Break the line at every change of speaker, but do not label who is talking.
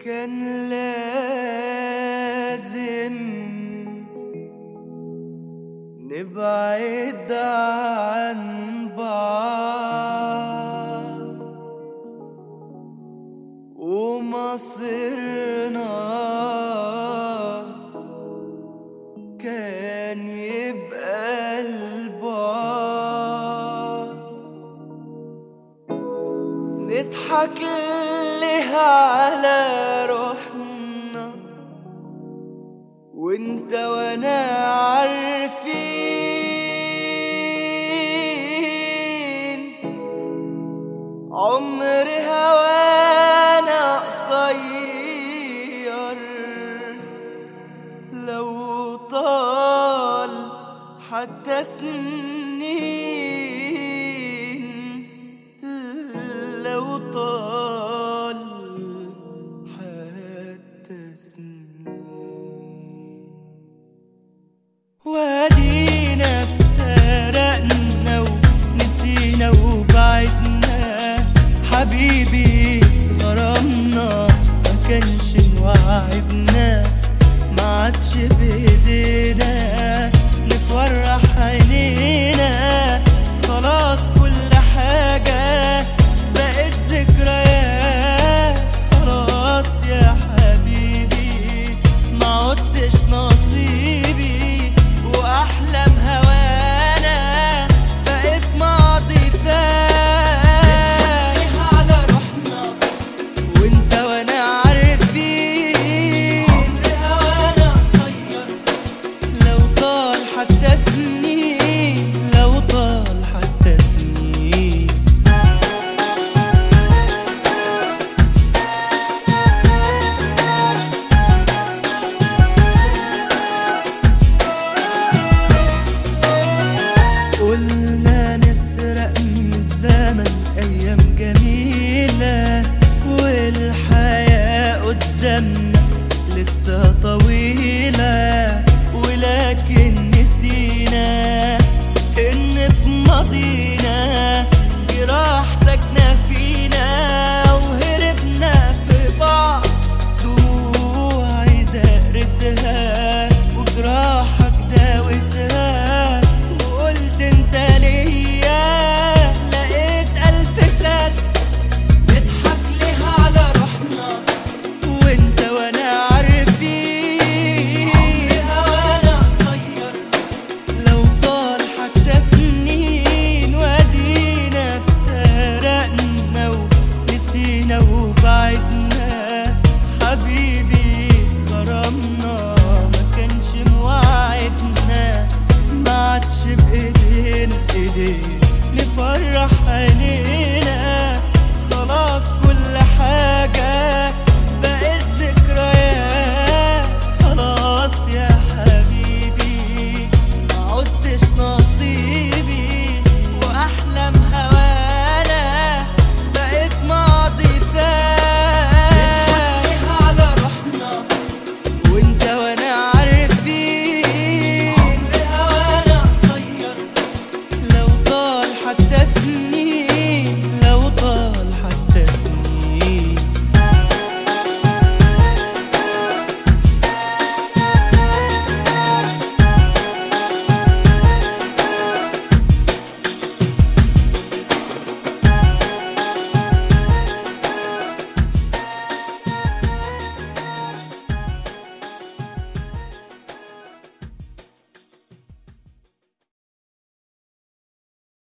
كان لازم نبعد عن بعض ومصيرنا كان يبقى البعد نضحك لها على روحنا وانت وانا عارفين عمر هوانا قصير لو طال حتى سنين لو طال حتى سنين وادينا افترقنا ونسينا وبعدنا حبيبي غرامنا ما كانش وعدنا ما عادش بايدينا نفرح عينينا خلاص كل حاجة بقت ذكريات خلاص يا حبيبي ما عدتش نصيبي واحلام هوانا بقت ماضي فات على روحنا وانت وانا عارفين عمر هوانا قصير لو طال حتى سنين لو طال حتى سنين قلنا نسرق من الزمن أيام جميلة والحياة قدامنا لسه طويلة